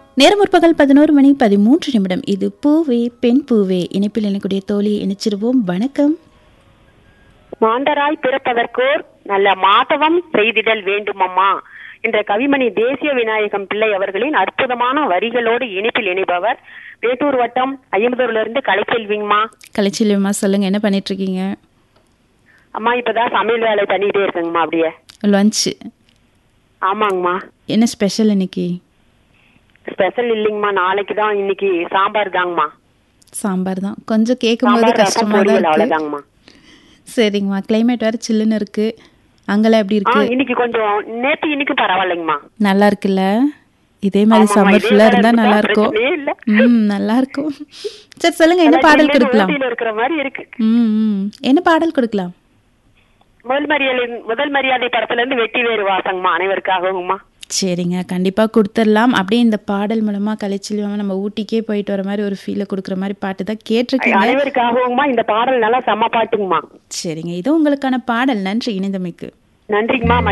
நேரம் முற்பகல் பதினோரு மணி பதிமூன்று நிமிடம் இது பூவே பெண் பூவே இணைப்பில் எனக்குடைய தோழி இணைச்சிருவோம் வணக்கம் மாண்டராய் பிறப்பதற்கோர் நல்ல மாதவம் செய்திடல் வேண்டுமம்மா என்ற கவிமணி தேசிய விநாயகம் பிள்ளை அவர்களின் அற்புதமான வரிகளோடு இணைப்பில் இணைப்பவர் வேட்டூர் வட்டம் ஐம்பதூர்ல இருந்து கலைச்செல்விங்கம்மா கலைச்செல்வியம்மா சொல்லுங்க என்ன பண்ணிட்டு இருக்கீங்க அம்மா இப்பதான் சமையல் வேலை பண்ணிட்டே இருக்கேங்கம்மா அப்படியே லஞ்சு ஆமாங்கம்மா என்ன ஸ்பெஷல் இன்னைக்கு ஸ்பெஷல் இல்லைங்கம்மா நாளைக்கு தான் இன்னைக்கு சாம்பார் தாங்கம்மா சாம்பார் தான் கொஞ்சம் கேட்கும் போது சாம்பார் ரசம் கஷ்டமா தான் பொரியல் இருக்கு அவ்வளவுதாங்கம்மா சரிங்கம்மா கிளைமேட் வேற சில்லுன்னு இருக்கு அங்கெல்லாம் எப்படி ஆ இருக்கு இன்னைக்கு கொஞ்சம் நேத்து இன்னைக்கு பரவாயில்லைங்கம்மா நல்லா இருக்குல்ல இதே மாதிரி ஆமாம்மா, சம்மர் இதே ஃபுல்லா மாதிரி இருந்தா இருந்தா நல்லா இருக்கும் பிரச்சனையே இல்ல. ம் நல்லா இருக்கும் சரி சொல்லுங்க என்ன அதான் பாடல் ஜில்லுன்னு கொடுக்கலாம் ஊட்டியில இருக்கிற மாதிரி இருக்கு ம் ம். என்ன பாடல் கொடுக்கலாம் முதல் மரியாதை முதல் மரியாதை படத்துல இருந்து வெட்டி வேறு வாசங்கம்மா அனைவருக்காகவும்மா சரிங்க கண்டிப்பா கொடுத்துடலாம் அப்படியே இந்த பாடல் மூலமா கலைச்செல்வமா நம்ம ஊட்டிக்கே போயிட்டு வர மாதிரி ஒரு ஃபீலை கொடுக்குற மாதிரி பாட்டு தான் கேட்டிருக்கீங்க அனைவருக்காகவும்மா இந்த பாடல் நல்லா செம்ம பாட்டுங்கம்மா சரிங்க இது உங்களுக்கான பாடல் நன்றி இணைந்தமைக்கு நன்றிங்கம்மா